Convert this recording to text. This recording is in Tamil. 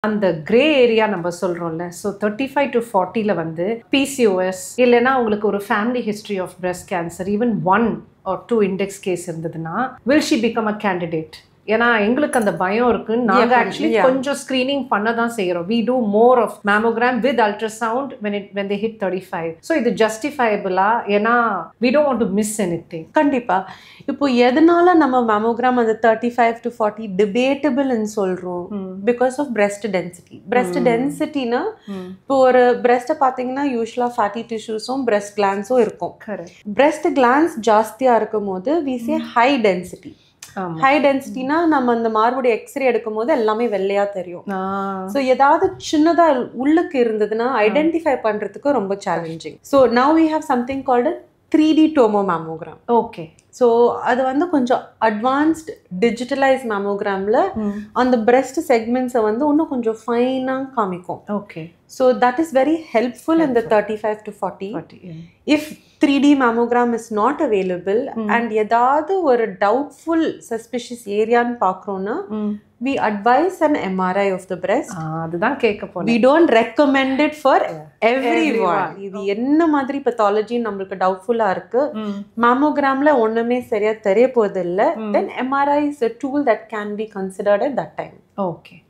அந்த கிரே ஏரியா நம்ம சொல்றோம்ல ஸோ தேர்ட்டி ஃபைவ் டு ஃபார்ட்டியில் வந்து பிசிஓஎஸ் இல்லைன்னா உங்களுக்கு ஒரு family history of breast cancer even one or two index case இருந்ததுன்னா will she become a candidate ஏன்னா எங்களுக்கு அந்த பயம் இருக்கு நாங்க Yeah, ஆக்சுவலி yeah. கொஞ்சம் ஸ்கிரீனிங் பண்ண தான் செய்யறோம் we do more of mammogram with ultrasound when it when they hit thirty five so இது ஜஸ்டிஃபைபிளா ஏன்னா we don't want to miss any thing கண்டிப்பா இப்போ எதனால நம்ம மேமோகிராம் அந்த தேர்ட்டி ஃபைவ் டு ஃபார்ட்டி டிபேட்டபிள்னு சொல்றோம் because of breast density breast டென்சிட்டினா இப்போ ஒரு பிரெஸ்ட்டை பார்த்தீங்கன்னா யூஸ்வலாக ஃபேட்டி டிஷ்யூஸும் breast கிளான்ஸும் இருக்கும் கரெக்ட் breast கிளான்ஸ் ஜாஸ்தியாக இருக்கும் போது வி சே ஹை டென்சிட்டி ஆமா ஹை டென்சிட்டினா நம்ம அந்த மார்புடைய எக்ஸ்ரே எடுக்கும் போது எல்லாமே வெள்ளையா தெரியும் ஸோ ஏதாவது சின்னதா உள்ளுக்கு இருந்ததுன்னா ஐடென்டிஃபை பண்றதுக்கு ரொம்ப challenging so now we have something called three D tomo mammogram okay so அது வந்து கொஞ்சம் அட்வான்ஸ்ட் டிஜிட்டலைஸ் மேமோகிராமில் அந்த breast செக்மெண்ட்ஸை வந்து இன்னும் கொஞ்சம் ஃபைனாக காமிக்கும் okay so that is very helpful இந்த thirty five to forty if three D mammogram is not available and ஏதாவது ஒரு டவுட்ஃபுல் சஸ்பிஷியஸ் ஏரியான்னு பார்க்குறோன்னா we advise and MRI of the breast அதுதான் கேட்க போனேன் we don't recommend it for every Everyone. One இது என்ன மாதிரி பத்தாலஜி நம்மளுக்கு டவுட்ஃபுல்லா இருக்கு மேமோகிராம்ல ஒண்ணுமே சரியா தெரிய போறது இல்ல then MRI is a tool that can be considered at that time okay